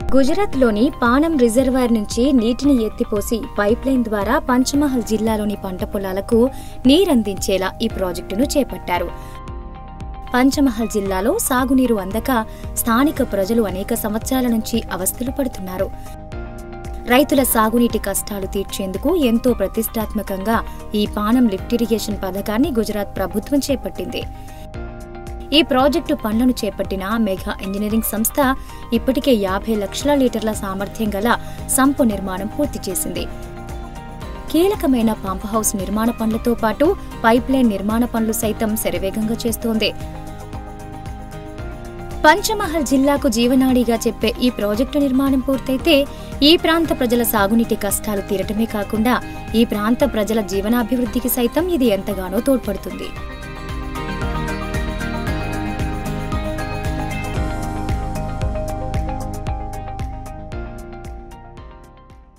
గుజరాత్లోని పానం రిజర్వాయర్ నుంచి నీటిని ఎత్తిపోసి పైప్లైన్ ద్వారా పంచమహల్ జిల్లాలోని పంట పొలాలకు నీరందించేలా ఈ ప్రాజెక్టును చేపట్టారు పంచమహల్ జిల్లాలో సాగునీరు అందక స్థానిక ప్రజలు అనేక సంవత్సరాల నుంచి అవస్థలు పడుతున్నారు రైతుల సాగునీటి కష్టాలు తీర్చేందుకు ఎంతో ప్రతిష్టాత్మకంగా ఈ పానం లిఫ్ట్ ఇరిగేషన్ పథకాన్ని గుజరాత్ ప్రభుత్వం చేపట్టింది ఈ ప్రాజెక్టు పనులను చేపట్టిన మెగా ఇంజనీరింగ్ సంస్థ ఇప్పటికే యాభై లక్షల లీటర్ల సామర్థ్యం గల సంపు నిర్మాణం పూర్తి చేసింది కీలకమైన పంప్ హౌస్ నిర్మాణ పనులతో పాటు పైప్లైన్ నిర్మాణ పనులు సైతం శరవేగంగా చేస్తోంది పంచమహల్ జిల్లాకు జీవనాడిగా చెప్పే ఈ ప్రాజెక్టు నిర్మాణం పూర్తయితే ఈ ప్రాంత ప్రజల సాగునీటి కష్టాలు తీరటమే కాకుండా ఈ ప్రాంత ప్రజల జీవనాభివృద్ధికి సైతం ఇది ఎంతగానో తోడ్పడుతుంది